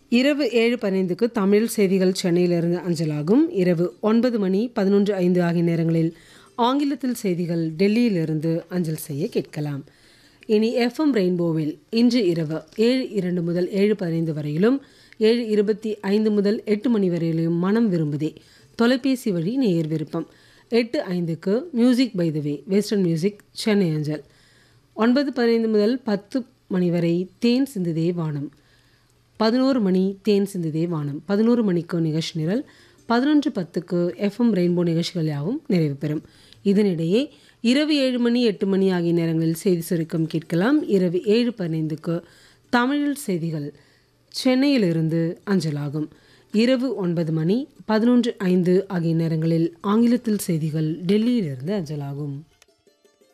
இரவு ஏழு பதினைந்துக்கு தமிழ் செய்திகள் சென்னையிலிருந்து அஞ்சலாகும் இரவு ஒன்பது மணி பதினொன்று ஐந்து ஆகிய நேரங்களில் ஆங்கிலத்தில் செய்திகள் டெல்லியிலிருந்து அஞ்சல் செய்ய கேட்கலாம் இனி எஃப்எம் ரெயின்போவில் இன்று இரவு ஏழு இரண்டு முதல் ஏழு பதினைந்து வரையிலும் ஏழு இருபத்தி ஐந்து முதல் எட்டு மணி வரையிலும் மனம் விரும்புதே தொலைபேசி வழி நேயர் விருப்பம் எட்டு ஐந்துக்கு music by the way western music Chennai அஞ்சல் ஒன்பது பதினைந்து முதல் பத்து மணி வரை தேன் சிந்துதே வானம் பதினோரு மணி தேன் சிந்துதே வானம் பதினோரு மணிக்கு நிகழ்ச்சி நிரல் பதினொன்று பத்துக்கு எஃப்எம் ரெயின்போ நிகழ்ச்சிகள் யாவும் நிறைவு பெறும் இதனிடையே இரவு ஏழு மணி எட்டு மணி ஆகிய நேரங்களில் செய்தி சுருக்கம் கேட்கலாம் இரவு ஏழு பதினைந்துக்கு தமிழில் செய்திகள் சென்னையிலிருந்து அஞ்சலாகும் இரவு ஒன்பது மணி பதினொன்று ஐந்து ஆகிய நேரங்களில் ஆங்கிலத்தில் செய்திகள் டெல்லியிலிருந்து அஞ்சலாகும்